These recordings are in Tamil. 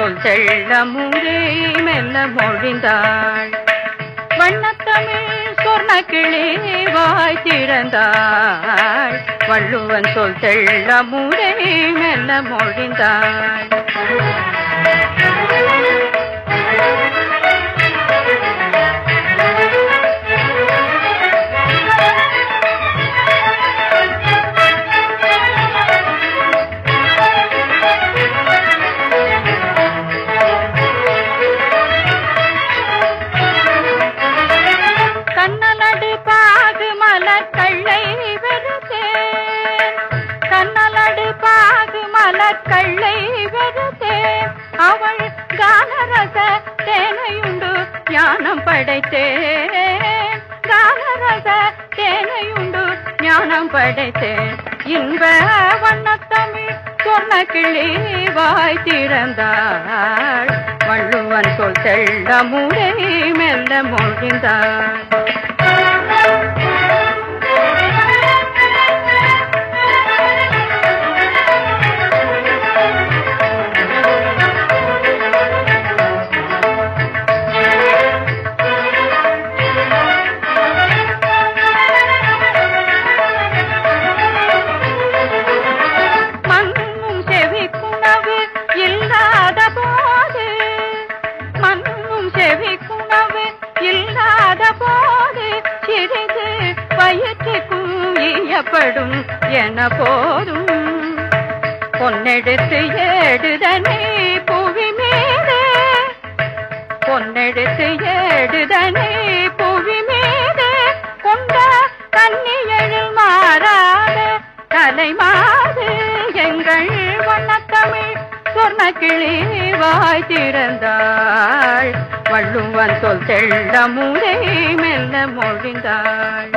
சொல் தெள்ள மூரே மெல்ல மொழிந்தாள் வண்ணத்தமிழ் சொர்ண கிளி வாய் திறந்தாள் வள்ளுவன் சொல் தெள்ள மூரே மெல்ல மொழிந்தாள் கண்ணலடு பாகு மலர் கள்ளை வெறுத்தேன் கண்ணலடு பாகு மலர் கள்ளை வெறுத்தேன் அவள் கானரச தேனையுண்டு ஞானம் படைத்தேன் கானரச தேனையுண்டு ஞானம் படைத்தேன் இன்ப வண்ணத்தமிழ் சொன்ன கிளி வாய் திறந்தாள் வள்ளுவன் சொல் தெள்ள முறை மெல்ல மொழிந்தாள் மண்ணும் செவிக்குணவு இல்லாத போது மண்ணும் செவிக்குணவு இல்லாத போது சிறிது வயிற்றுக்கும் ஈயப்படும் என போதும் பொன்னெடுத்து ஏடுதனே புவி மீது பொன்னெடுத்து ஏடுதனே புவி மீது கொண்ட கன்னியழில் மாறாத தலைமாது எங்கள் வண்ணத்தமிழ் சொர்ண கிளி வாய் திறந்தாள் வள்ளுவன் சொல் தெள்ள முறை மெல்ல மொழிந்தாள்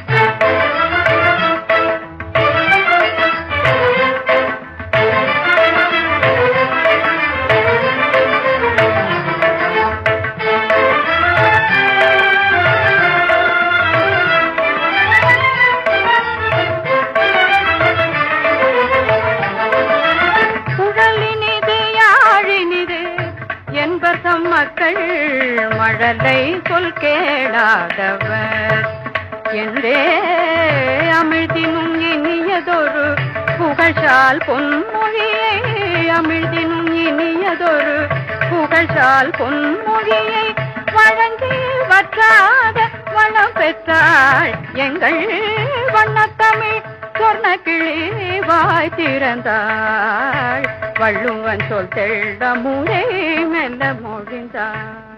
குழலினிது யாழினிது என்பர் தம் மக்கள் மழலை சொல் கேளாதவர் என்றே அமிழ்தினும் இனியதொரு புகழ்ச்சால் பொன்மொழியை அமிழ்தினும் இனியதொரு புகழ்ச்சால் பொன்மொழியை வழங்கி வற்றாத வளம் பெற்றாள் எங்கள் வண்ணத்தமிழ் சொர்ண கிளி வாய் திறந்தாள் வள்ளுவன் சொல் தெள்ள முறை மெல்ல மொழிந்தாள்